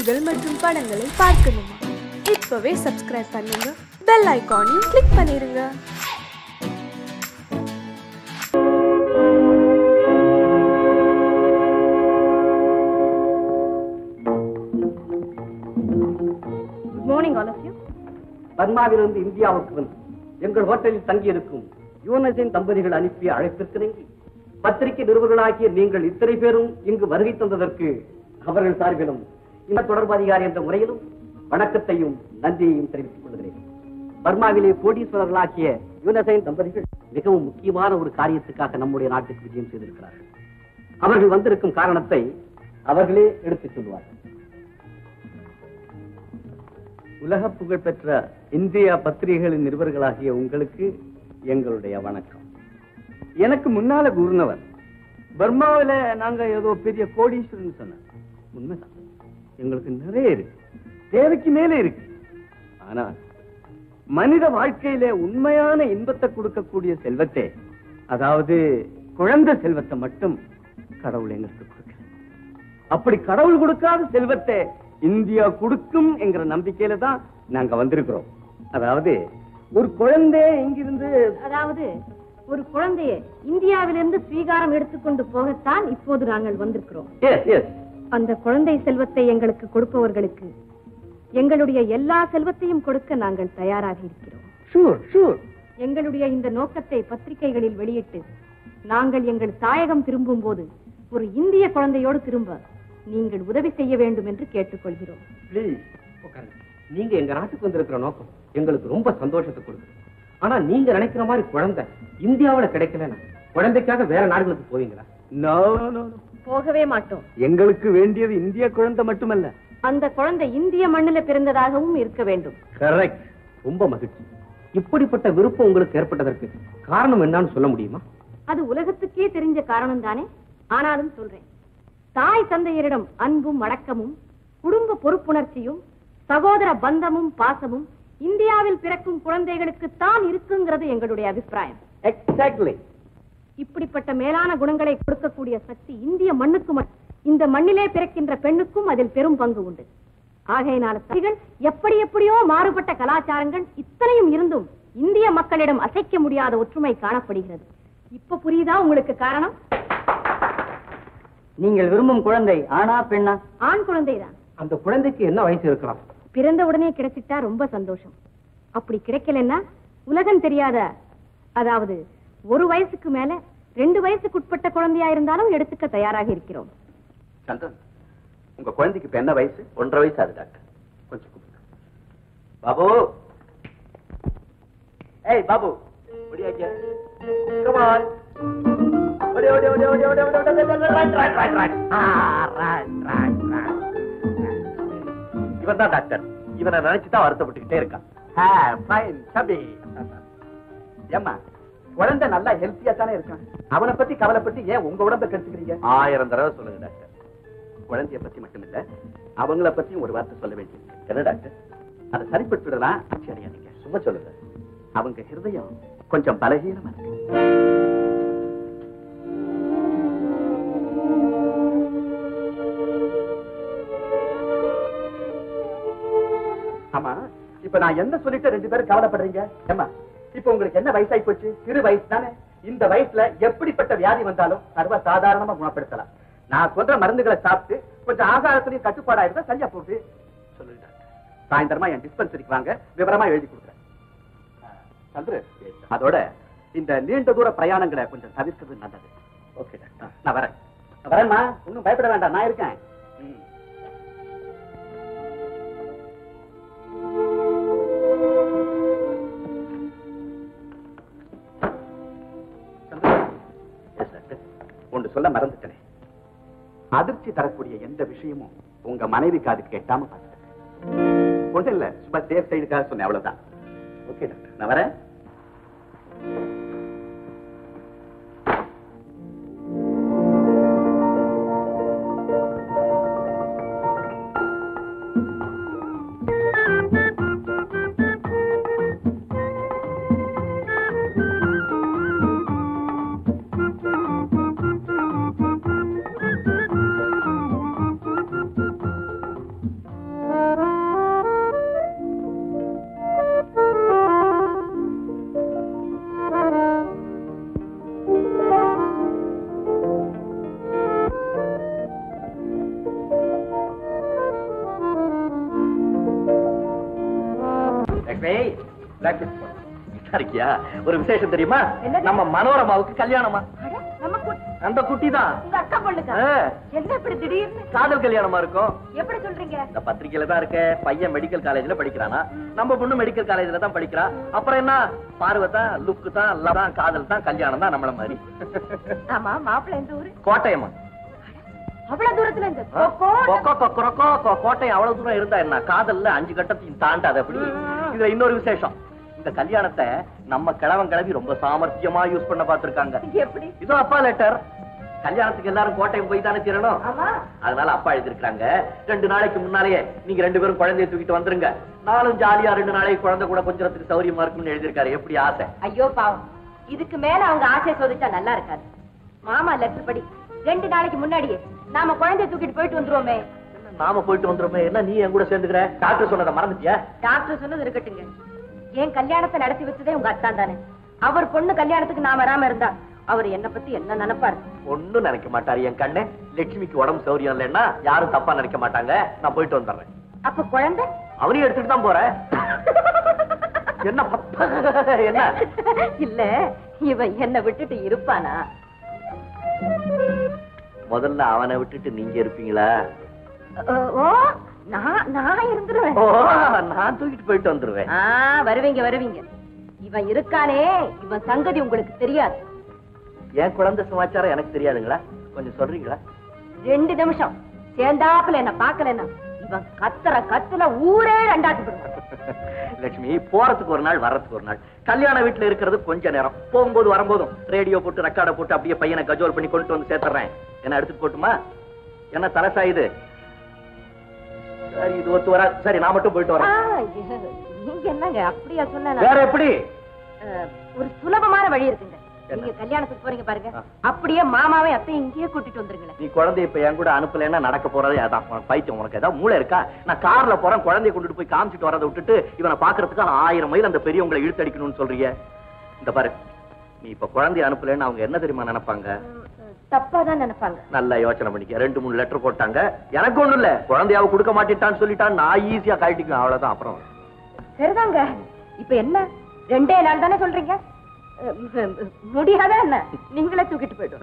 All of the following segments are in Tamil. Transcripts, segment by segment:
நிகழ்ச்சிகள் மற்றும் படங்களை பார்க்கணுமா இப்பவே சப்ஸ்கிரைப் பண்ணுங்க பெல் ஐகானையும் கிளிக் பண்ணிருங்க good morning all of you பர்மாவிலிருந்து இந்தியாவுக்கு வந்து எங்கள் ஹோட்டலில் தங்கியிருக்கும் யூனஸின் தம்பதிகள் அனுப்பிய அழைப்பிற்கு பத்திரிகை நிருபர்களாகிய நீங்கள் இத்தனை பேரும் இங்கு வருகை தந்ததற்கு அவர்கள் சார்பிலும் இந்த தொடர்பு அதிகாரி என்ற முறையிலும் வணக்கத்தையும் நன்றியையும் தெரிவித்துக் கொள்கிறேன் பர்மாவிலே கோடீஸ்வரர்களாகிய யூனசைன் தம்பதிகள் மிகவும் முக்கியமான ஒரு காரியத்துக்காக நம்முடைய நாட்டுக்கு விஜயம் செய்திருக்கிறார்கள் அவர்கள் வந்திருக்கும் காரணத்தை அவர்களே எடுத்துச் சொல்வார்கள் உலக புகழ்பெற்ற இந்தியா பத்திரிகைகளின் நிருபர்களாகிய உங்களுக்கு எங்களுடைய வணக்கம் எனக்கு முன்னால கூறினவர் பர்மாவில நாங்க ஏதோ பெரிய கோடீஸ்வரன் சொன்னார் உண்மைதான் எங்களுக்கு நிறைய இருக்கு தேவைக்கு மேலே இருக்கு ஆனா மனித வாழ்க்கையில உண்மையான இன்பத்தை கொடுக்கக்கூடிய செல்வத்தை அதாவது குழந்தை செல்வத்தை மட்டும் கடவுள் எங்களுக்கு கொடுக்கல அப்படி கடவுள் கொடுக்காத செல்வத்தை இந்தியா கொடுக்கும் என்கிற நம்பிக்கையில தான் நாங்க வந்திருக்கிறோம் அதாவது ஒரு குழந்தை இங்கிருந்து அதாவது ஒரு குழந்தையை இந்தியாவிலிருந்து ஸ்வீகாரம் எடுத்துக்கொண்டு போகத்தான் இப்போது நாங்கள் வந்திருக்கிறோம் எஸ் எஸ் அந்த குழந்தை செல்வத்தை எங்களுக்கு கொடுப்பவர்களுக்கு எங்களுடைய எல்லா செல்வத்தையும் கொடுக்க நாங்கள் தயாராக இருக்கிறோம் ஷூர் ஷூர் எங்களுடைய இந்த நோக்கத்தை பத்திரிகைகளில் வெளியிட்டு நாங்கள் எங்கள் தாயகம் திரும்பும் போது ஒரு இந்திய குழந்தையோடு திரும்ப நீங்கள் உதவி செய்ய வேண்டும் என்று கேட்டுக்கொள்கிறோம் ப்ளீஸ் நீங்க எங்க நாட்டுக்கு வந்திருக்கிற நோக்கம் எங்களுக்கு ரொம்ப சந்தோஷத்தை கொடுக்குது ஆனா நீங்க நினைக்கிற மாதிரி குழந்தை இந்தியாவுல கிடைக்கலன்னா குழந்தைக்காக வேற நாடுகளுக்கு போவீங்களா நோ நோ போகவே மாட்டோம் எங்களுக்கு வேண்டியது இந்திய குழந்தை மட்டுமல்ல அந்த குழந்தை இந்திய மண்ணில பிறந்ததாகவும் இருக்க வேண்டும் கரெக்ட் ரொம்ப மகிழ்ச்சி இப்படிப்பட்ட விருப்பம் உங்களுக்கு ஏற்பட்டதற்கு காரணம் என்னன்னு சொல்ல முடியுமா அது உலகத்துக்கே தெரிஞ்ச காரணம் தானே ஆனாலும் சொல்றேன் தாய் தந்தையரிடம் அன்பும் அடக்கமும் குடும்ப பொறுப்புணர்ச்சியும் சகோதர பந்தமும் பாசமும் இந்தியாவில் பிறக்கும் குழந்தைகளுக்கு தான் இருக்குங்கிறது எங்களுடைய அபிப்பிராயம் எக்ஸாக்ட்லி இப்படிப்பட்ட மேலான குணங்களை கொடுக்கக்கூடிய சக்தி இந்திய மண்ணுக்கு மட்டும் இந்த மண்ணிலே பிறக்கின்ற பெண்ணுக்கும் அதில் பெரும் பங்கு உண்டு ஆகையினால தம்பிகள் எப்படி எப்படியோ மாறுபட்ட கலாச்சாரங்கள் இத்தனையும் இருந்தும் இந்திய மக்களிடம் அசைக்க முடியாத ஒற்றுமை காணப்படுகிறது இப்ப புரியுதா உங்களுக்கு காரணம் நீங்கள் விரும்பும் குழந்தை ஆனா பெண்ணா ஆண் குழந்தைதான் அந்த குழந்தைக்கு என்ன வயசு இருக்கலாம் பிறந்த உடனே கிடைச்சிட்டா ரொம்ப சந்தோஷம் அப்படி கிடைக்கலன்னா உலகம் தெரியாத அதாவது ஒரு வயசுக்கு மேல ரெண்டு வயசுக்குட்பட்ட குழந்தையா இருந்தாலும் எடுத்துக்க தயாராக இருக்கிறோம் சந்தன் உங்க குழந்தைக்கு இப்ப என்ன வயசு ஒன்றரை வயசு ஆகுது டாக்டர் கொஞ்சம் கூப்பிடுங்க பாபு ஏய் பாபு ஒடியாக்கிய கமான் ஓடி ஓடி ஓடி ஓடி ஓடி ஓடி ஓடி ஓடி right right right right ah right right right இவன் தான் டாக்டர் இவனை நினைச்சு தான் வருத்தப்பட்டுக்கிட்டே இருக்கான் ஹே ஃபைன் சபி ஏம்மா குழந்தை நல்லா ஹெல்த்தியா தானே இருக்கான் அவனை பத்தி கவலைப்பட்டு ஏன் உங்க உடம்ப கெடுத்துக்கிறீங்க ஆயிரம் தடவை சொல்லுங்க டாக்டர் குழந்தைய பத்தி மட்டும் இல்ல அவங்கள பத்தியும் ஒரு வார்த்தை சொல்ல வேண்டியது என்ன டாக்டர் அதை சரிப்பட்டு விடலாம் ஆட்சி அடையாதீங்க சும்மா சொல்லுங்க அவங்க ஹிருதயம் கொஞ்சம் பலகீனமா இருக்கு ஆமா இப்ப நான் என்ன சொல்லிட்டு ரெண்டு பேரும் கவலைப்படுறீங்க ஏமா இப்ப உங்களுக்கு என்ன வயசாகி போச்சு சிறு வயசு தானே இந்த வயசுல எப்படிப்பட்ட வியாதி வந்தாலும் சர்வ சாதாரணமா குணப்படுத்தலாம் நான் சொல்ற மருந்துகளை சாப்பிட்டு கொஞ்சம் ஆகாரத்திலையும் கட்டுப்பாடா இருந்தா சரியா போட்டு சொல்லுங்க சாயந்தரமா என் டிஸ்பென்சரிக்கு வாங்க விவரமா எழுதி கொடுக்குறேன் சந்திரு அதோட இந்த நீண்ட தூர பிரயாணங்களை கொஞ்சம் தவிர்க்கிறது நல்லது ஓகே நான் வரேன் நான் வரேன்மா ஒன்னும் பயப்பட வேண்டாம் நான் இருக்கேன் ம். Yes, doctor. ஒன்று சொல்ல மறந்துட்டேனே அதிர்ச்சி தரக்கூடிய எந்த விஷயமும் உங்க மனைவி காதுக்கு கேட்டாம பார்த்துட்டேன் ஒண்ணு இல்ல சும்மா சேஃப் சைடுக்காக சொன்னேன் அவ்வளவுதான் ஓகே டாக்டர் நான் வரேன் லட்சுமி practice பண்ணு. இதா இருக்கியா ஒரு விசேஷம் தெரியுமா என்னது? நம்ம மனோரமாவுக்கு கல்யாணமா அட, நம்ம குட்- அந்த குட்டி தான் உங்க அக்கா பொண்ணுக்கா என்ன இப்படி திடீர்னு காதல் கல்யாணமா இருக்கும் எப்படி சொல்றீங்க இந்த பத்திரிக்கையில தான் இருக்க பையன் மெடிக்கல் காலேஜ்ல படிக்கிறானா நம்ம பொண்ணு மெடிக்கல் காலேஜ்ல தான் படிக்கிறா அப்புறம் என்ன பார்வை தான் லுக்கு தான் எல்லாம் தான் காதல் தான் கல்யாணம் தான் நம்மள மாதிரி ஆமா மாப்பிள்ளை எந்த ஊரு கோட்டையம்மா அவ்வளவு தூரத்துல இருந்து ஆ? கொக்கோ கொக்கரக்கோ, கொ- கோட்டையம் அவ்வளவு தூரம் இருந்தா என்ன காதல்ல அஞ்சு கட்டத்தையும் தாண்டாது அப்படி ம். இதுல இன்னொரு விசேஷம் இந்த கல்யாணத்தை நம்ம கிழவன் கிளவி ரொம்ப சாமர்த்தியமா யூஸ் பண்ண பார்த்திருக்காங்க எப்படி இதோ அப்பா லெட்டர் கல்யாணத்துக்கு எல்லாரும் கோட்டையம் போய் தானே தீரணும் ஆமா அதனால அப்பா எழுதிருக்காங்க ரெண்டு நாளைக்கு முன்னாலேயே நீங்க ரெண்டு பேரும் குழந்தைய தூக்கிட்டு வந்துருங்க நானும் ஜாலியா ரெண்டு நாளைக்கு குழந்தை கூட கொஞ்சத்துக்கு சௌரியமா இருக்கும்னு எழுதிருக்காரு எப்படி ஆசை ஐயோ பாவம் இதுக்கு மேல அவங்க ஆசையை சோதிச்சா நல்லா இருக்காது மாமா லெட்டர் படி ரெண்டு நாளைக்கு முன்னாடியே நாம குழந்தைய தூக்கிட்டு போயிட்டு வந்துருவோமே நாம போயிட்டு வந்துருமே என்ன நீ என் கூட சேர்ந்துக்கிற டாக்டர் சொன்னதை மறந்துட்டியா டாக்டர் சொன்னது இருக்கட்டுங்க என் கல்யாணத்தை நடத்தி வச்சதே உங்க அத்தான் தானே அவர் பொண்ணு கல்யாணத்துக்கு நான் வராம இருந்தா அவர் என்ன பத்தி என்ன நினைப்பாரு ஒண்ணும் நினைக்க மாட்டாரு என் கண்ணு லட்சுமிக்கு உடம்பு சௌரியம் இல்லைன்னா யாரும் தப்பா நினைக்க மாட்டாங்க நான் போயிட்டு வந்துடுறேன் அப்ப குழந்தை அவனையும் எடுத்துட்டு தான் போறேன் என்ன பப்ப- என்ன இல்ல இவன் என்ன விட்டுட்டு இருப்பானா முதல்ல அவனை விட்டுட்டு நீங்க இருப்பீங்களா ஓ, ஓ நான் நான் இருந்துருவேன் ஓ நான் தூக்கிட்டு போயிட்டு வந்துருவேன் ஆ வருவீங்க வருவீங்க இவன் இருக்கானே இவன் சங்கதி உங்களுக்கு தெரியாது என் குழந்தை சமாச்சாரம் எனக்கு தெரியாதுங்களா கொஞ்சம் சொல்றீங்களா ரெண்டு நிமிஷம் சேர்ந்தாப்புல என்ன பாக்கலன்னா இவன் கத்துற கத்துல ஊரே ரெண்டாட்டு போடுவான் லட்சுமி போறதுக்கு ஒரு நாள் வர்றதுக்கு ஒரு நாள் கல்யாண வீட்டுல இருக்கிறது கொஞ்ச நேரம் போகும்போது வரும்போதும் ரேடியோ போட்டு ரெக்கார்ட போட்டு அப்படியே பையனை கஜோல் பண்ணி கொண்டு வந்து சேர்த்துறேன் என்ன எடுத்துட்டு போட்டுமா என்ன தலசா இது சரி இது ஒத்து வரா சரி நான் மட்டும் போயிட்டு ஆ, வரேன் நீங்க என்னங்க அப்படியா சொன்ன வேற எப்படி ஒரு சுலபமான வழி இருக்குங்க என்ன? நீங்க கல்யாணத்துக்கு போறீங்க பாருங்க ஆ. அப்படியே மாமாவை அத்தையும் இங்கேயே கூட்டிட்டு வந்துருங்களேன் நீ குழந்தைய இப்ப என் கூட அனுப்பலைன்னா நடக்க போறதே அதான் உனக்கு பைத்தியம் உனக்கு ஏதாவது மூளை இருக்கா நான் கார்ல போறேன் குழந்தைய கொண்டுட்டு போய் காமிச்சிட்டு வரதை விட்டுட்டு இவனை பாக்குறதுக்கு ஆயிரம் மைல் அந்த பெரியவங்களை இழுத்தடிக்கணும்னு சொல்றீங்க இந்த பாரு நீ இப்ப குழந்தைய அனுப்பலைன்னு அவங்க என்ன தெரியுமா நினைப்பாங்க தப்பா தான் நினைப்பாங்க நல்லா யோசனை பண்ணிக்க ரெண்டு மூணு லெட்டர் போட்டாங்க எனக்கு ஒண்ணும் இல்ல குழந்தையாவ கொடுக்க மாட்டேட்டான்னு சொல்லிட்டான் நான் ஈஸியா கழட்டிக்குவேன் அவ்வளவுதான் அப்புறம் சரிதாங்க இப்ப என்ன ரெண்டே நாள் தானே சொல்றீங்க அஹ், முடியாதா என்ன நீங்களே தூக்கிட்டு போயிடும்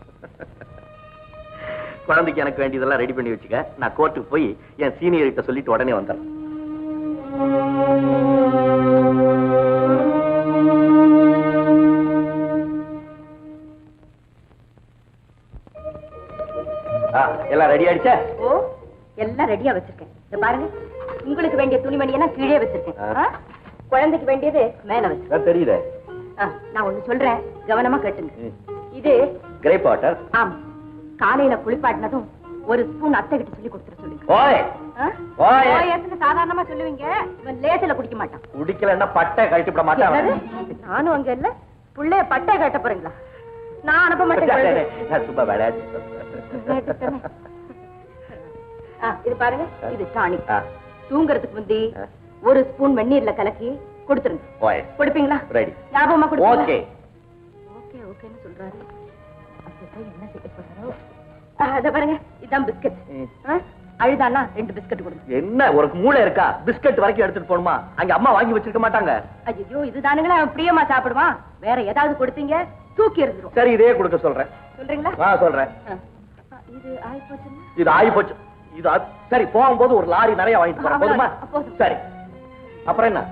குழந்தைக்கு எனக்கு வேண்டியதெல்லாம் ரெடி பண்ணி வச்சுக்க நான் கோர்ட்டுக்கு போய் என் சீனியர் கிட்ட சொல்லிட்டு உடனே வந்துடுறேன் ஆ, எல்லாம் ரெடி ஆயிடுச்சா ஓ எல்லாம் ரெடியா வச்சிருக்கேன் இத பாருங்க உங்களுக்கு வேண்டிய துணிமணி எல்லாம் கீழே வச்சிருக்கேன் ஆ. ஆ? குழந்தைக்கு வேண்டியது மேல வச்சு தெரியுது நான் ஒண்ணு சொல்றேன் கவனமா கேட்டுங்க இது கிரேப் வாட்டர் ஆம் காலையில குளிப்பாட்டினதும் ஒரு ஸ்பூன் அத்தை கிட்ட சொல்லி கொடுத்துட சொல்லுங்க ஓய் ஆ? ஓய். ஓயேன்னு சாதாரணமா சொல்லுவீங்க இவன் லேசில குடிக்க மாட்டான் குடிக்கலன்னா பட்டை கழட்டி விட என்னது? மாட்டேன் நானும் அங்க இல்ல புள்ளைய பட்டை கட்ட போறீங்களா நான் அனுப்ப மாட்டேன் குழந்தைய. நான் சும்மா விளையாட்டு கேட்டுத்தானே. ஆ, இது பாருங்க இது டானிக் ஆ. தூங்குறதுக்கு முந்தி ஆ. ஒரு ஸ்பூன் வெந்நீர்ல கலக்கி கொடுத்துருங்க ஓய் கொடுப்பீங்களா ரெடி ஞாபகமா கொடுப்பீங்களா ஓகே ஓகே ஓகேன்னு சொல்றாரு அப்ப போய் என்ன செய்ய போறாரோ ஆ, அத பாருங்க இதான் பிஸ்கட் ம். அழுதானா ரெண்டு பிஸ்கட் கொடுங்க என்ன ஒரு மூளை இருக்கா பிஸ்கட் வரைக்கும் எடுத்துட்டு போகணுமா அங்க அம்மா வாங்கி வச்சிருக்க மாட்டாங்க ஐயோ இதுதானுங்களா அவன் பிரியமா சாப்பிடுவான் வேற ஏதாவது கொடுத்தீங்க தூக்கி எறிஞ்சிரும் சரி இதே கொடுக்க சொல்றேன் சொல்றீங்களா நான் சொல்றேன் ஆ. ஆ, இது ஆயிப்போச்சுன்னா இது ஆகி போச்சு இது ஆ- சரி போகும்போது ஒரு லாரி நிறைய வாங்கிட்டு போறேன் போதுமா அவ்வளவுதான், போதும். சரி அப்புறம் என்ன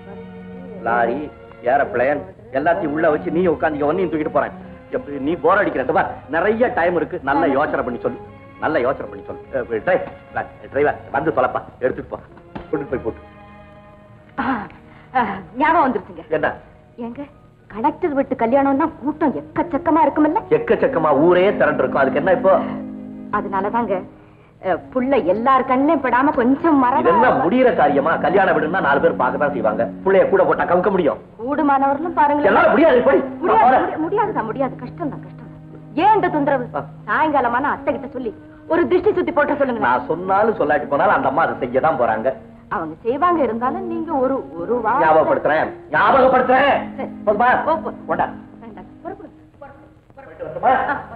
லாரி ஏரோப்ளேன் எல்லாத்தையும் உள்ள வச்சு நீ உட்காந்து ஒன்னையும் தூக்கிட்டு போறேன் எப்படி நீ போர் அடிக்கிற பார் நிறைய டைம் இருக்கு நல்ல யோசனை பண்ணி சொல்லு நல்ல யோசனை பண்ணி சொல்லு டிரைவர் வந்து சொல்லப்பா எடுத்துட்டு போ கொண்டு போய் போட்டு ஆ, ஆ, ஞாபகம் வந்துருச்சுங்க என்ன ஏங்க கலெக்டர் வீட்டு கல்யாணம்னா கூட்டம் எக்கச்சக்கமா இருக்குமில்ல எக்கச்சக்கமா ஊரே திரண்டு இருக்கும் அதுக்கு என்ன இப்போ அதனாலதாங்க அஹ், புள்ள எல்லார் கண்ணிலும் படாம கொஞ்சம் இதெல்லாம் மரம் முடியிற காரியமா கல்யாணம் விடுனா நாலு பேர் பார்க்க தான் செய்வாங்க புள்ளைய கூட போட்டா கவுக்க முடியும் கூடுமானவர்களும் பாருங்களேன் என்னால முடியாது போய் முடியாது போறேன். முடி- முடியாதுதான் முடியாது கஷ்டம் தான் கஷ்டம் தான் ஏன் இந்த தொந்தரவு ஆ. சாயங்காலமான அத்தை கிட்ட சொல்லி ஒரு திருஷ்டி சுத்தி போட்ட சொல்லுங்க நான் சொன்னாலும் சொல்லாட்டி போனாலும் அந்த அம்மா அதை செய்ய தான் போறாங்க அவங்க செய்வாங்க இருந்தாலும் நீங்க ஒரு ஒரு வாரம் ஞாபகப்படுத்துறேன் ஞாபகப்படுத்துறேன் சரி. போதுமா போ, போ. கொண்டா வேண்டாம். புறப்படு. போயிட்டு வரட்டுமா?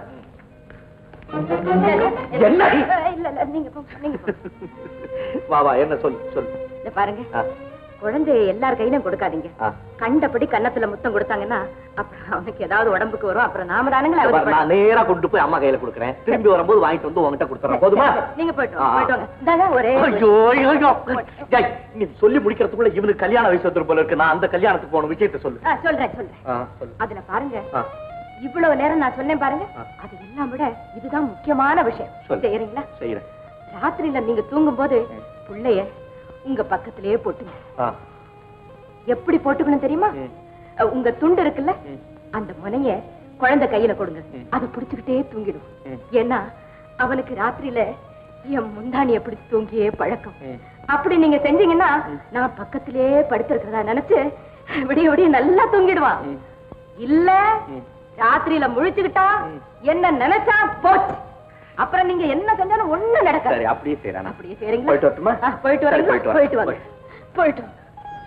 இல்ல, இல்ல, இல்ல. என்னடி? அஹ், இல்ல இல்ல நீங்க போ நீங்க போ வா வா என்ன சொல்லு சொல்லு இத பாருங்க ஆ. குழந்தைய எல்லார் கையிலும் கொடுக்காதீங்க ஆ. கண்டபடி கன்னத்துல முத்தம் கொடுத்தாங்கன்னா அப்புறம் அவனுக்கு ஏதாவது உடம்புக்கு வரும் அப்புறம் நாம தானுங்களே இங்க பாரு, நான் நேரா கொண்டு போய் அம்மா கையில கொடுக்குறேன் திரும்பி வரும்போது வாங்கிட்டு வந்து உங்ககிட்ட கொடுத்துறேன் போதுமா நீங்க போயிட்டு ஆ. வாங்க, போயிட்டு வாங்க இந்தாங்க ஒரே ஐயோ ஐயோ டேய், நீ சொல்லி முடிக்கிறதுக்குள்ள இவனுக்கு கல்யாண வயசு வந்துரும் போல இருக்கு நான் அந்த கல்யாணத்துக்கு போன விஷயத்த சொல்லு ஆ, சொல்றேன் சொல்றேன் ஆ, சொல்லு அதுல பாருங்க ஆ, இவ்வளவு நேரம் நான் சொன்னேன் பாருங்க ஆ. அது எல்லாம் விட இதுதான் முக்கியமான விஷயம் சொல்லு. செய்யறீங்களா செய்யறேன் ராத்திரியில நீங்க தூங்கும் போது புள்ளைய உங்க பக்கத்திலேயே போட்டுங்க ஆ, எப்படி போட்டுக்கணும் தெரியுமா ம். அஹ், உங்க துண்டு இருக்குல்ல ம். அந்த முனைய குழந்தை கையில கொடுங்க ம். அதை புடிச்சுக்கிட்டே தூங்கிடும் ம். ஏன்னா அவனுக்கு ராத்திரியில என் முந்தானி எப்படி தூங்கியே பழக்கம் ம். அப்படி நீங்க செஞ்சீங்கன்னா நான் பக்கத்திலேயே படுத்திருக்கிறதா நினைச்சு விடிய விடிய நல்லா தூங்கிடுவான் ம். இல்ல ம். ராத்திரியில முழிச்சுக்கிட்டா ம். என்ன நினைச்சா போச்சு அப்புறம் நீங்க என்ன செஞ்சாலும் ஒண்ணு நடக்காது சரி அப்படியே செய்யறேன் அப்படியே செய்றீங்களா போயிட்டு வரட்டுமா? ஆ, போயிட்டு சரி, வரீங்களா போயிட்டு வரேன். போயிட்டு வாங்க போயிட்டு வாங்க.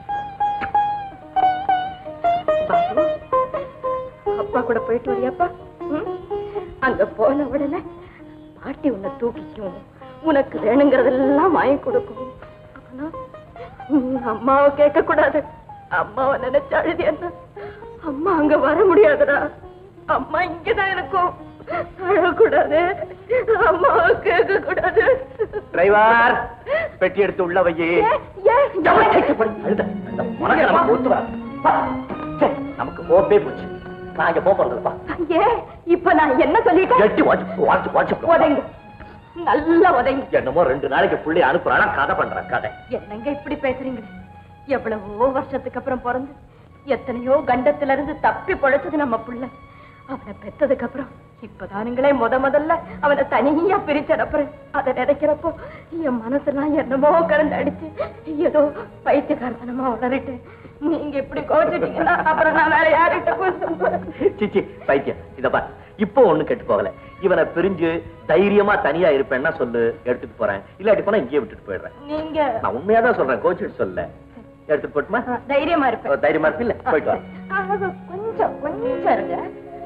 பாபு, அப்பா கூட போயிட்டு வரியாப்பா ம்? அங்க போன உடனே பாட்டி உன்னை தூக்கிக்கும் உனக்கு வேணுங்கிறதெல்லாம் வாங்கி கொடுக்கும் ஆனா நீ அம்மாவை கேட்க கூடாது அம்மாவை நினைச்சு அழுதி என்ன அம்மா அங்க வர முடியாதுடா அம்மா இங்கதான் இருக்கும் அழக்கூடாது அம்மாவை கேட்க கூடாது டிரைவர் பெட்டி எடுத்து உள்ள வையே ஏன், ஏன், ஏன்? அழுத அந்த உனக்கு நமக்கு ஒத்து வராது. பா. சே, நமக்கு ஓப்பே போச்சு நான் இங்க போறதுப்பா ஏன் இப்ப நான் என்ன சொல்லிட்டேன் எட்டி வாட்ச் வாட்ச் வாட்ச் உதைங்க நல்லா உதைங்க என்னமோ ரெண்டு நாளைக்கு புள்ளி அனுப்புறானா கதை பண்றேன் கதை என்னங்க இப்படி பேசுறீங்க எவ்வளவோ வருஷத்துக்கு அப்புறம் பிறந்து எத்தனையோ கண்டத்துல இருந்து தப்பி பொழைச்சது நம்ம புள்ள அவனை பெத்ததுக்கு அப்புறம் இப்பதானுங்களே முத முதல்ல அவனை தனியா பிரிச்சறப்புறம் அதை நினைக்கிறப்போ என் மனசெல்லாம் என்னமோ கலந்து அடிச்சு ஏதோ பைத்தியக்காரத்தனமா வளரிட்டு நீங்க இப்படி கோச்சிட்டீங்கன்னா அப்புறம் நான் வேற யார்கிட்ட போய் சொல்றேன் சிச்சி பைத்தியம் இத பார் இப்போ ஒண்ணு கெட்டு போகல இவனை பிரிஞ்சு தைரியமா தனியா இருப்பேன்னா சொல்லு எடுத்துட்டு போறேன் இல்லாட்டி போனா இங்கேயே விட்டுட்டு போயிடுறேன் நீங்க நான் உண்மையா தான் சொல்றேன் கோச்சிட்டு சொல்ல எடுத்துட்டு போட்டுமா ஆ, தைரியமா இருப்பேன் தைரியமா இருப்பில்ல போயிட்டு வா ஆ, அது கொஞ்சம் கொஞ்சம் இருங்க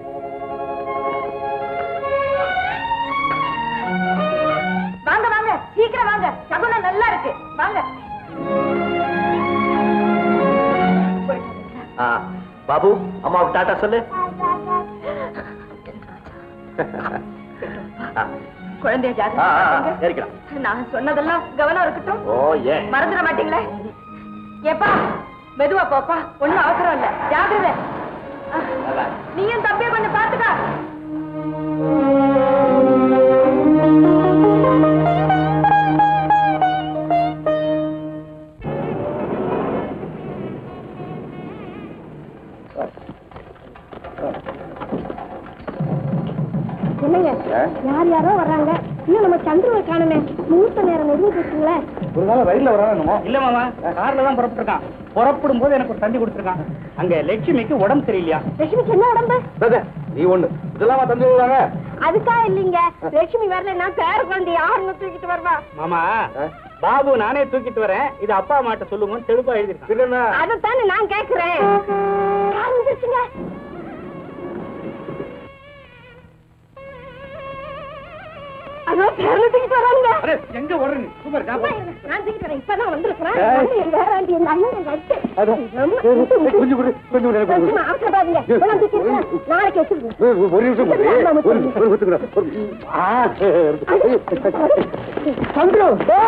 வாங்க வாங்க சீக்கிரம் வாங்க சகுனம் நல்லா இருக்கு வாங்க ஆ, பாபு அம்மாவுக்கு டாட்டா சொல்லு ஆ, குழந்தைய ஆ, ஆ, ஆ, ஜாக்கிரதை ஏறிக்கலாம். நான் சொன்னதெல்லாம் கவனம் இருக்கட்டும் ஓ ஏன் மறந்துட மாட்டீங்களே ஏப்பா மெதுவா போப்பா ஒண்ணும் அவசரம் இல்ல ஜாக்கிரதை ஆ, நல்லா. நீயும் தம்பிய கொஞ்சம் பாத்துக்கா என்னங்க யார் யாரோ வர்றாங்க இன்னும் நம்ம சந்துருவை காணமே முகூர்த்த நேரம் நெருங்கிட்டு இருக்குங்களே ஒரு நாள் ரயில்ல வரானுமோ இல்ல மாமா கார்ல தான் புறப்பட்டிருக்கான் புறப்படும் போது எனக்கு ஒரு தந்தி கொடுத்துருக்கான் அங்க லட்சுமிக்கு உடம்பு சரியில்லையா லட்சுமிக்கு என்ன உடம்பு நீ ஒண்ணு இதெல்லாம் தந்தி விடுவாங்க அதுக்கா இல்லைங்க லட்சுமி வரலன்னா பேர குழந்தை யாருன்னு தூக்கிட்டு வருவா மாமா பாபு நானே தூக்கிட்டு வரேன் இது அப்பா அம்மாட்ட சொல்லுங்க தெளிவா எழுதிருக்கேன் அதைத்தானே நான் கேக்குறேன் கார் வந்துருச்சுங்க அதோ பேரனை தூக்கிட்டு வராங்க எங்க ஓடுறீங்க சூப்பர் நான் தூக்கிட்டு வரேன் இப்பதான் வந்திருக்கிறேன் வேற ஆண்டி எங்க அண்ணன் கட்டு கொஞ்சம் கொடு கொஞ்சம் கொஞ்சம் அவசரப்படாதீங்க இதெல்லாம் தூக்கிட்டு வரேன். நாளைக்கு வச்சிருக்கேன் ஒரு நிமிஷம் கொடு. ஒரு- சந்திரு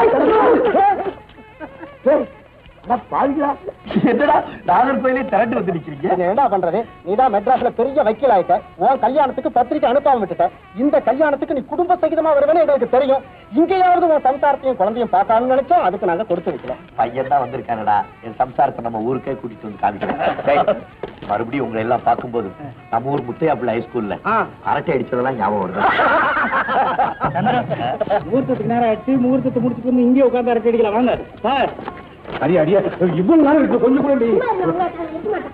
என்னடா நாகர்கோயிலே திரண்டு வந்து நிக்கிறீங்க என்ன பண்றது நீதான் மெட்ராஸ்ல பெரிய வக்கீல் ஆயிட்ட உன் கல்யாணத்துக்கு பத்திரிக்கை அனுப்பாம விட்டுட்ட இந்த கல்யாணத்துக்கு நீ குடும்ப சகிதமா வருவேன்னு எங்களுக்கு தெரியும் இங்கேயாவது உன் சம்சாரத்தையும் குழந்தையும் பார்க்கலாம்னு நினைச்சோம் அதுக்கு நாங்க கொடுத்து வைக்கல பையன் தான் வந்திருக்கானடா என் சம்சாரத்தை நம்ம ஊருக்கே கூட்டிட்டு வந்து காமிக்கிறேன் டேய், மறுபடியும் உங்களை எல்லாம் பார்க்கும்போது நம்ம ஊர் முத்தையா பிள்ளை ஹைஸ்கூல்ல ஆ. அரட்டை அடிச்சதெல்லாம் ஞாபகம் வருது முகூர்த்தத்துக்கு நேரம் ஆச்சு முகூர்த்தத்தை முடிச்சுட்டு வந்து இங்கே உட்காந்து அரட்டை அடிக்கலாம் வாங்க சார் அடி அடியா இவ்வளவு நேரம் இருக்கு கொஞ்சம் கூட இல்லையே.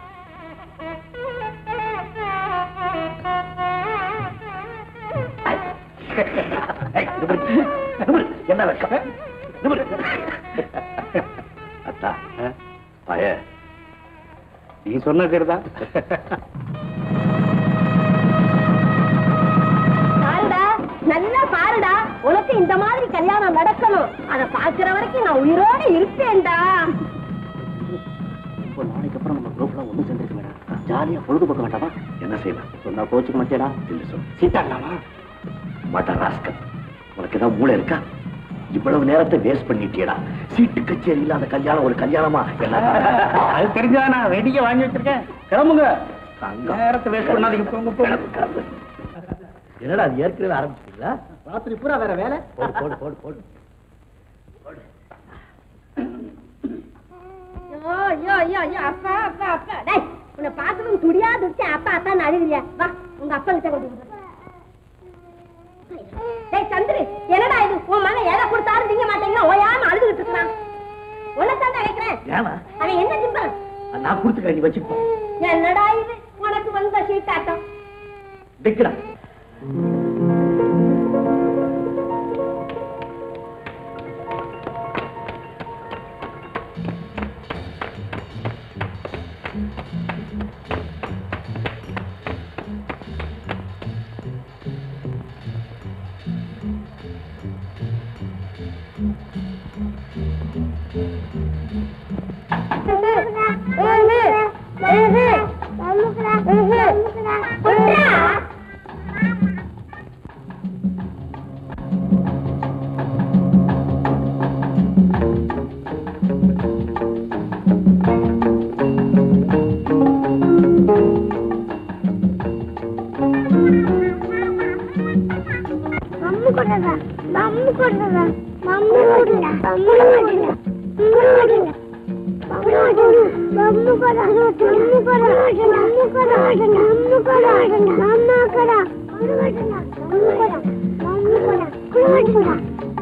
ஏய், நிமிரு, நிமிரு, என்ன வெட்கம் நிமிரு. அத்தா பய நீ சொன்ன சரிதான் பாருடா நல்லா பாருடா உனக்கு இந்த மாதிரி கல்யாணம் நடக்கணும் அத பாக்குற வரைக்கும் நான் உயிரோட இருப்பேன்டா இப்போ நாளைக்கு அப்புறம் நம்ம குரூப்லாம் ஒண்ணு சேர்ந்துருக்கு மேடம் ஜாலியா பொழுதுபோக்க வேண்டாமா என்ன செய்வேன் சொன்னா கோச்சுக்க மாட்டேடா இல்ல சொல் சீட்டாடலாமா மாட்டா ராஸ்கல் உனக்கு ஏதாவது மூளை இருக்கா இவ்வளவு நேரத்தை வேஸ்ட் பண்ணிட்டியடா சீட்டு கச்சேரி இல்லாத கல்யாணம் ஒரு கல்யாணமா என்ன அது தெரிஞ்சுதான் நான் வெடிக்க வாங்கி வச்சிருக்கேன் கிளம்புங்க நேரத்தை வேஸ்ட் பண்ணாதீங்க போங்க போங்க கிளம்பு, கிளம்பு. என்னடா அது ஏற்கனவே ஆரம்பிச்சிட்டீங்களா ராத்திரி பூரா வேற வேலை போடு போடு போடு போடு ஐயோ ஐயோ ஐயோ ஐயோ அப்பா அப்பா அப்பா டேய் உன்னை பார்க்கணும் துடியா துடிச்சு அப்பா அத்தான் அழுகுறியா வா உங்க அப்பா கிட்ட கொண்டு விடு. டேய் சந்திரு என்னடா இது உன் மகன் எதை கொடுத்தாலும் திங்க மாட்டேங்கிறான் ஓயாம அழுதுகிட்டு இருக்கான் உன்னைத்தான் நினைக்கிறேன் ஏமா அவன் என்ன திம்பான் நான் கொடுத்துக்கிறேன் நீ வச்சுக்கோ என்னடா இது உனக்கு வந்த சீட்டாட்டம் டிக்கடா மம்மு கொடுங்க மம்மு கொடுங்க மம்மு கொடுங்க மம்மு கொடுங்க மம்மு கொடுங்க மம்மு கொடுங்க மம்மு கொடுங்க மம்மு கொடுங்க மம்மு கொடுங்க மம்மா கொடுங்க மம்மு கொடுங்க மம்மு கொடுங்க மம்மு கொடுங்க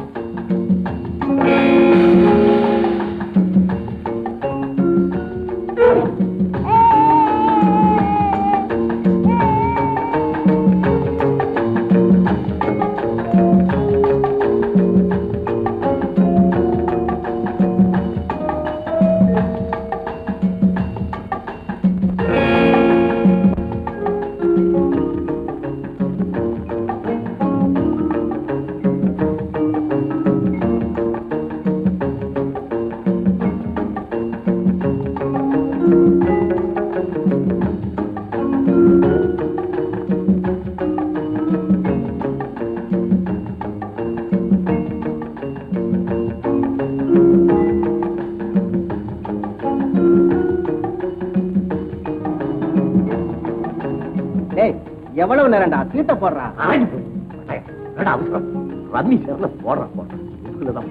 டேய் எவ்வளவு நேரம்டா சீட்டை போடுறா ஆடி போய் என்னடா அவசரம் ரம்மி சேர்ல போடுறான் போடுறான் இதுக்குள்ளதான்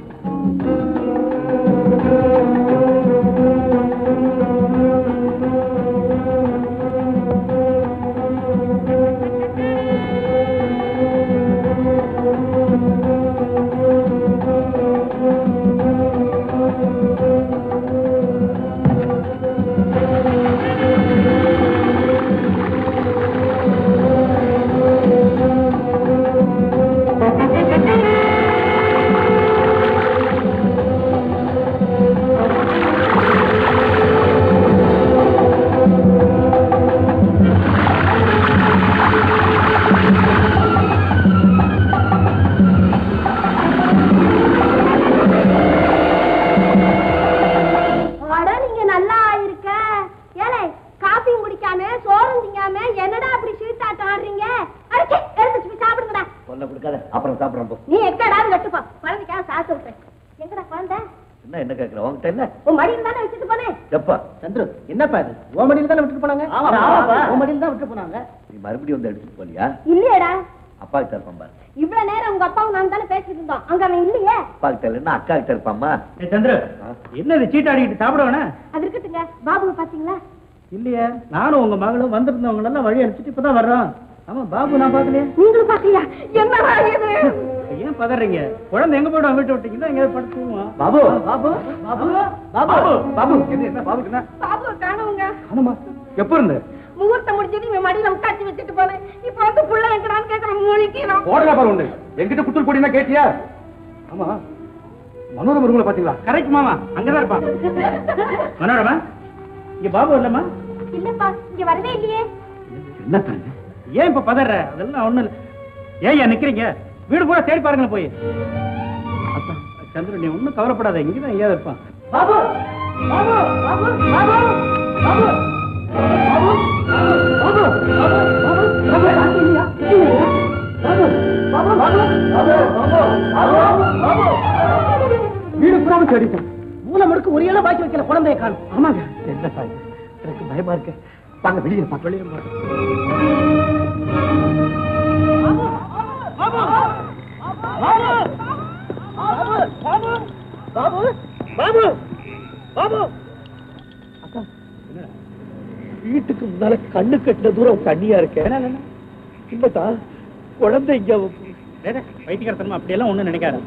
அட நீங்க நல்லா இருக்க ஏலே காபியும் குடிக்காம சோறும் திங்காம என்னடா அப்படி சீட்டாட்டம் ஆடுறீங்க அடிச்சு எடுத்து போய் சாப்பிடுங்கடா சொல்ல கொடுக்காத அப்புறம் சாப்பிடுறோம் போ நீ எக்கடாவது கட்டுப்பா குழந்தைக்காக சாப்பிட்டு விட்டேன் எங்கடா குழந்தை என்ன என்ன கேட்கற உன்கிட்ட இல்ல உன் மடியில் தானே வச்சுட்டு போனேன் எப்பா சந்துரு என்னப்பா இது உன் மடியில தானே விட்டுட்டு போனாங்க ஆமாப்பா, ஆமாப்பா. உன் மடியில தான் விட்டுட்டு போனாங்க நீ மறுபடியும் வந்து எடுத்துட்டு போலியா இல்லையேடா அப்பா கிட்ட இருப்பான் பாரு இவ்வளவு நேரம் உங்க அப்பாவும் நான் தானே பேசிட்டு இருந்தோம் அங்க அவன் இல்லையே அப்பா கிட்ட இல்லைன்னா அக்கா கிட்ட இருப்பாம்மா ஏய், சந்திரு என்னது சீட் ஆடிக்கிட்டு சாப்பிட வேணா அது இருக்கட்டுங்க பாபுவை பாத்தீங்களா இல்லையே நானும் உங்க மகளும் வந்திருந்தவங்க எல்லாம் வழி அனுப்பிச்சிட்டு இப்பதான் வர்றோம் ஆமா பாபு நான் பாக்கலையே நீங்களும் பாத்தீங்களா என்னடா இது ஏன் பதறீங்க குழந்தை எங்க போயிடும் வீட்டை விட்டீங்கன்னா எங்கேயாவது படுத்துவோம் பாபு பாபு பாபு பாபு பாபு என்ன என்ன பாபுக்கு என்ன பாபுவை காணவங்க ஆனமா எப்ப இருந்து முகூர்த்தம் முடிஞ்சது இவன் மடியில உட்காந்து வச்சுட்டு போனேன் இப்ப வந்து புள்ள எங்கடான்னு கேக்குற மூலிக்கிறோம் போடல பாரு உண்டு எங்கிட்ட குத்தல் போடினா கேட்டியா ஆமா மனோரம ரூம்ல பாத்தீங்களா கரெக்ட் மாமா அங்கதான் இருப்பான் மனோரமா இங்க பாபு இல்லம்மா இல்லப்பா இங்க வரவே இல்லையே என்ன பண்ணு ஏன் இப்ப பதற அதெல்லாம் ஒண்ணும் இல்ல ஏன் நிக்கிறீங்க வீடு பூரா தேடி பாருங்க போய் சந்திரன் நீ ஒண்ணும் கவலைப்படாத இங்கதான் ஐயா இருப்பான் பாபு பாபு பாபு பாபு வீடு புறாம தேடிட்டேன் மூல முடுக்கு ஒரு இலை பாக்கி வைக்கல குழந்தைய காணும் ஆமாங்க என்ன சாய் எனக்கு பயமா இருக்கு வாங்க வெளியே பார்த்து வெளியே வீட்டுக்கு முன்னால கண்ணு கட்டின தூரம் தண்ணியா இருக்கு இல்லதான் குழந்தை இங்க வைத்தியகாரத்தனமா அப்படியெல்லாம் ஒண்ணும் நினைக்காத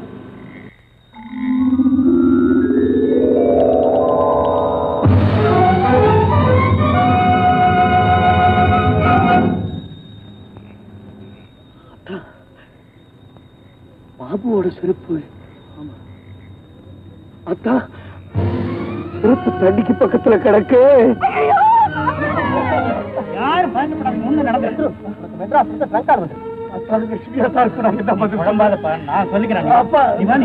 பாபுவோட செருப்பு அதான் செருப்பு தண்ணிக்கு பக்கத்துல கிடக்கு யாரும் பயன்படாம ஒண்ணு நடந்து மெட்ராஸ் ட்ரங்க் ஆடு அதான் லட்சுமியா தான் இருக்கிறாங்க நமது உடம்பாதப்பா நான் சொல்லிக்கிறேன் அப்பா நீ வா நீ.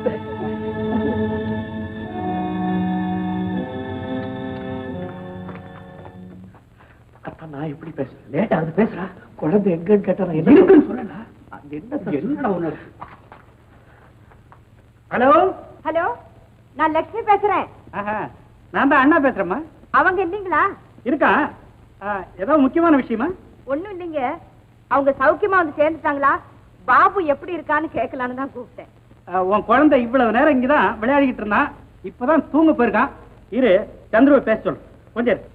அப்பா நான் எப்படி பேசுறேன் லேட்டா அது பேசுறா குழந்தை எங்கன்னு கேட்டா நான் என்ன இருக்குன்னு சொல்லல அது என்ன என்னடா ஒண்ணு ஹலோ ஹலோ நான் லட்சுமி பேசுறேன் ஆஹா நான் தான் அண்ணா பேசுறேம்மா அவங்க இல்லீங்களா இருக்கா ஆ, ஏதோ முக்கியமான விஷயமா ஒண்ணும் இல்லைங்க அவங்க சௌக்கியமா வந்து சேர்ந்துட்டாங்களா பாபு எப்படி இருக்கான்னு கேட்கலான்னு தான் கூப்பிட்டேன் ஆ, உன் குழந்தை இவ்வளவு நேரம் இங்கதான் விளையாடிக்கிட்டு இருந்தான் இப்பதான் தூங்க போயிருக்கான் இரு சந்துருவை பேச சொல்லு கொஞ்சம் இரு.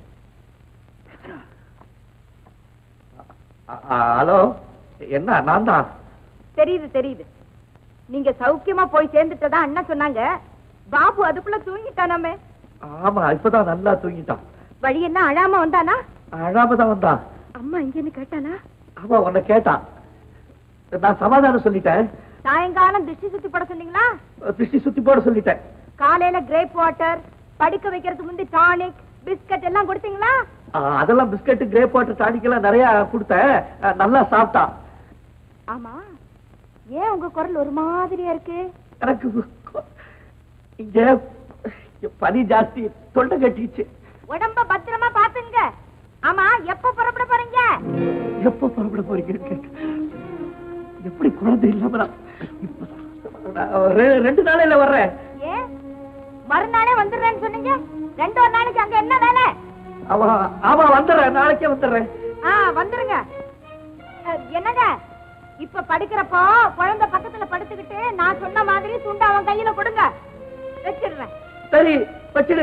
ஹலோ என்ன நான் தான் தெரியுது தெரியுது நீங்க சௌக்கியமா போய் சேர்ந்துட்டதா அண்ணன் சொன்னாங்க பாபு அதுக்குள்ள தூங்கிட்டானாமே ஆமா இப்பதான் நல்லா தூங்கிட்டான் வழி என்ன அழாம வந்தானா அழாம தான் வந்தான் அம்மா இங்கன்னு கேட்டானா அவன் உன்னை கேட்டான் நான் சமாதானம் சொல்லிட்டேன் சாயங்காலம் திருஷ்டி சுத்தி போட சொன்னீங்களா திருஷ்டி சுத்தி போட சொல்லிட்டேன் காலையில கிரேப் வாட்டர் படிக்க வைக்கிறதுக்கு முந்தி டானிக் பிஸ்கட் எல்லாம் கொடுத்தீங்களா ஆ, அதெல்லாம் பிஸ்கட் கிரேப் வாட்டர் டானிக்கெல்லாம் நிறைய கொடுத்தேன் ஆ, நல்லா சாப்பிட்டான் ஆமா ஏன் உங்க குரல் ஒரு மாதிரியா இருக்கு எனக்கு இங்க இங்க பனி ஜாஸ்தி தொண்டை கட்டிச்சு உடம்ப பத்திரமா பாத்துங்க ஆமா எப்ப புறப்பட போறீங்க எப்ப புறப்பட போறீங்கன்னு கேட்டேன். எப்படி குழந்தை இல்லாம நான் இப்பதான் நான் ரெ- ரெண்டு நாளையில வர்றேன் ஏன் மறுநாளே வந்துடுறேன்னு சொன்னீங்க ரெண்டு ஒரு நாளைக்கு அங்க என்ன வேலை அவ ஆமா வந்துடுறேன் நாளைக்கே வந்துடுறேன் ஆ வந்துருங்க அஹ், என்னங்க இப்ப படிக்கிறப்போ குழந்தை பக்கத்துல படுத்துக்கிட்டு நான் சொன்ன மாதிரி துண்டு அவன் கையில கொடுங்க வச்சிடுறேன் சரி வச்சிடு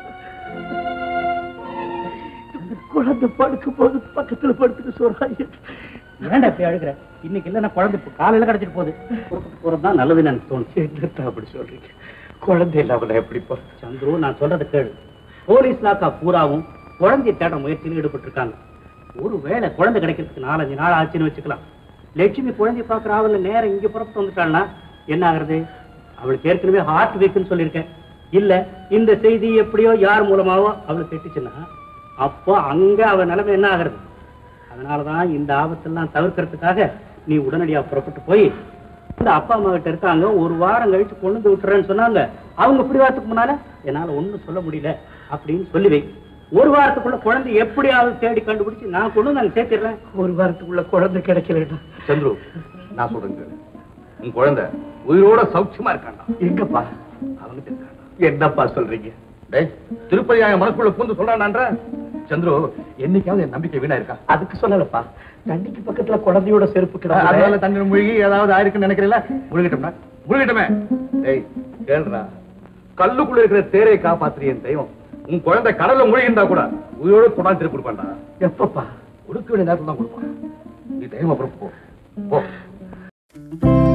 குழந்தை படுக்கும் போது பக்கத்துல படுத்துக்க சொல்றாங்க ஏன்டா இப்படி அழுகிற இன்னைக்கு இல்ல நான் குழந்தை இப்ப காலையில கிடைச்சிட்டு போகுது புறப்பட்டு போறதுதான் நல்லதுன்னு எனக்கு தோணுச்சு என்னத்தான் அப்படி சொல்றீங்க குழந்தை இல்லாம நான் எப்படி போ சந்துரு நான் சொல்றதை கேளு போலீஸ் லாக்கா பூராவும் குழந்தைய தேட முயற்சியில் ஈடுபட்டு இருக்காங்க ஒருவேளை குழந்தை கிடைக்கிறதுக்கு நாலஞ்சு நாள் ஆச்சுன்னு வச்சுக்கலாம் லட்சுமி குழந்தைய பாக்குற ஆவல நேரம் இங்க புறப்பட்டு வந்துட்டாள்னா என்ன ஆகுறது அவளுக்கு ஏற்கனவே ஹார்ட் வீக்னு சொல்லியிருக்கேன் இல்ல இந்த செய்தி எப்படியோ யார் மூலமாவோ அவளுக்கு எட்டுச்சுன்னா அப்போ அங்க அவ நிலைமை என்ன ஆகுறது அதனாலதான் இந்த ஆபத்தெல்லாம் தவிர்க்கிறதுக்காக நீ உடனடியா புறப்பட்டு போய் இந்த அப்பா அம்மா கிட்ட இருக்காங்க ஒரு வாரம் கழிச்சு கொண்டு வந்து விட்டுறேன்னு சொன்னாங்க அவங்க பிடிவாரத்துக்கு முன்னால என்னால ஒண்ணும் சொல்ல முடியல அப்படின்னு சொல்லி வை ஒரு வாரத்துக்குள்ள குழந்தை எப்படியாவது தேடி கண்டுபிடிச்சு நான் கொண்டு வந்து அங்க சேர்த்திடுறேன் ஒரு வாரத்துக்குள்ள குழந்தை கிடைக்கலடா சந்துரு நான் சொல்றேன் கேளு. உன் குழந்தை உயிரோட சௌக்கியமா இருக்காண்டா எங்கப்பா அவங்கிட்ட இருக்காண்டா என்னப்பா சொல்றீங்க டேய் திருப்பதி என் மனசுக்குள்ள பூந்து சொல்றான்டான்ற சந்துரு என்னைக்காவது என் நம்பிக்கை வீணா இருக்கா அதுக்கு சொல்லலப்பா தண்ணிக்கு பக்கத்துல குழந்தையோட செருப்பு அதனால கிடக்கு தண்ணி மூழ்கி ஏதாவது ஆயிருக்குன்னு நினைக்கிறீங்களா முழுகிட்டோம்னா முழுகிட்டோமே டேய் கேளுடா கல்லுக்குள்ள இருக்கிற தேரை காப்பாத்துறிய என் தெய்வம் உன் குழந்தை கடல்ல முழுகிருந்தா கூட உயிரோட கொண்டாந்து திருப்பி கொடுப்பான்டா எப்பப்பா கொடுக்க வேண்டிய நேரத்துல தான் கொடுப்பான் நீ தைரியமா புறப்பட்டு போ போ